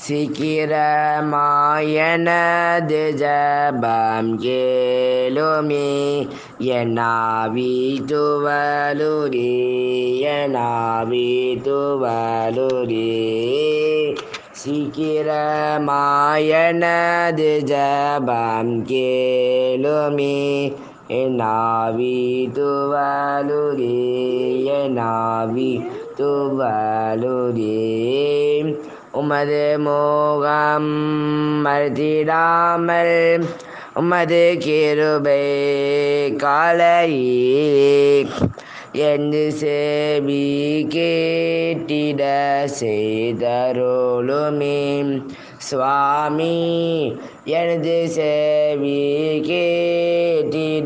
சீக்கிரமாயனது ஜபம் கேளுமே என்னாவி துவலுரே என்னாவி துவலுரே சீக்கிரமாயனது ஜபம் கேளுமே என்னாவி துவலுரே என்னாவி துவலுரே உமது மோகம் மறுத்திடாமல் உமது கிருபை காலையே என்று சேவி கேட்டிட செய்தருளுமே சுவாமி எனது சேவி கேட்டிட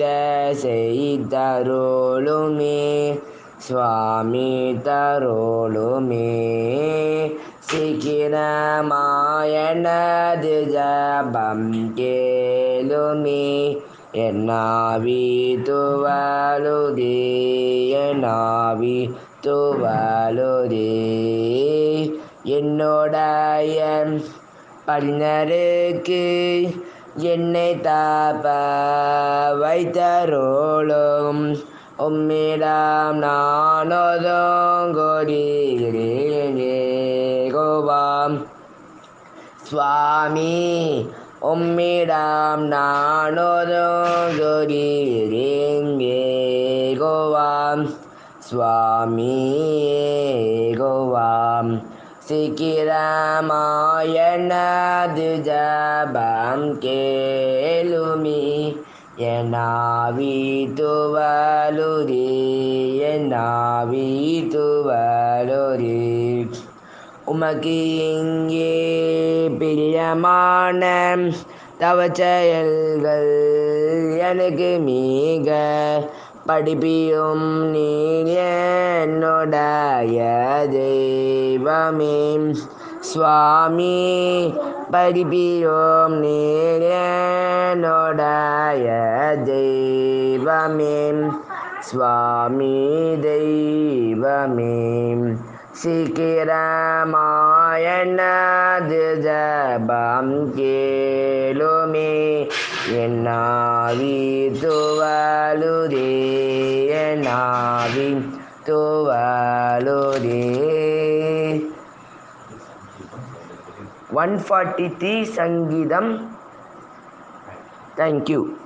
செய்தருளுமே சுவாமி தருளுமே சீக்கிரமாயனது ஜபம் கேளுமே என்னாவி துவலுதே என்னாவி துவலுதே என்னுடைய பன்னருக்கு என்னை தாப்ப வைத்தரோளும் உம்மிடம் நானொதங்கொடிகிறேன் கோபாம் சுவாமி உம்மிடம் நானொதங்கொடிகிறேன் கோவாம் சுவாமி கோவாம் சீக்கிரமாயனது ஜபம் கேளுமி என்னாவி துவலுரே என்னாவி துவலுரே உமக்கு இங்கே பிரியமான தவ செயல்கள் எனக்கு மிக படிப்பியும் நீர் என்னுடைய தெய்வமே சுவாமி படிப்பியும் நீர் என்னுடைய தெய்வமே சுவாமி தெய்வமே சீக்கிரமாயனது ஜபம் கேளுமே என்னாவி துவலுரே என்னாவி துவலுரே ஒன் ஃபார்ட்டி த்ரீ சங்கீதம் தேங்க்யூ